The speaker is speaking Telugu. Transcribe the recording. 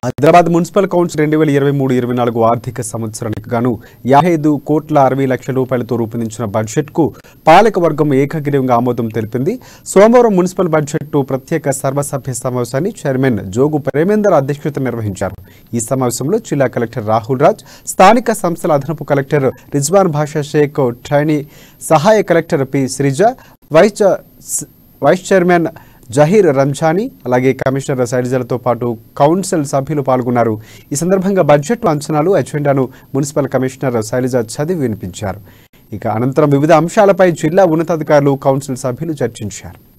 హైదరాబాద్ మున్సిపల్ కౌన్సిల్ రెండు వేల ఇరవై మూడు ఇరవై నాలుగు ఆర్థిక సంవత్సరానికి గాను యాభై ఐదు కోట్ల అరవై లక్షల రూపాయలతో రూపొందించిన బడ్జెట్కు పాలక వర్గం ఏకగ్రీవంగా ఆమోదం తెలిపింది సోమవారం మున్సిపల్ బడ్జెట్ ప్రత్యేక సర్వసభ్య సమావేశాన్ని చైర్మన్ జోగు ప్రేమేందర్ అధ్యక్షత నిర్వహించారు ఈ సమావేశంలో జిల్లా కలెక్టర్ రాహుల్ రాజ్ స్థానిక సంస్థల అదనపు కలెక్టర్ రిజ్వాన్ భాషా షేక్ ట్రైనీ సహాయ కలెక్టర్ పి శ్రీజ వైస్ చ- వైస్ చైర్మన్ జహీర్ రంజానీ అలాగే కమిషనర్ శైలజలతో పాటు కౌన్సిల్ సభ్యులు పాల్గొన్నారు ఈ సందర్భంగా బడ్జెట్ అంచనాలు ఎజెండాను మున్సిపల్ కమిషనర్ శైలజ చదివి వినిపించారు ఇక అనంతరం వివిధ అంశాలపై జిల్లా ఉన్నతాధికారులు కౌన్సిల్ సభ్యులు చర్చించారు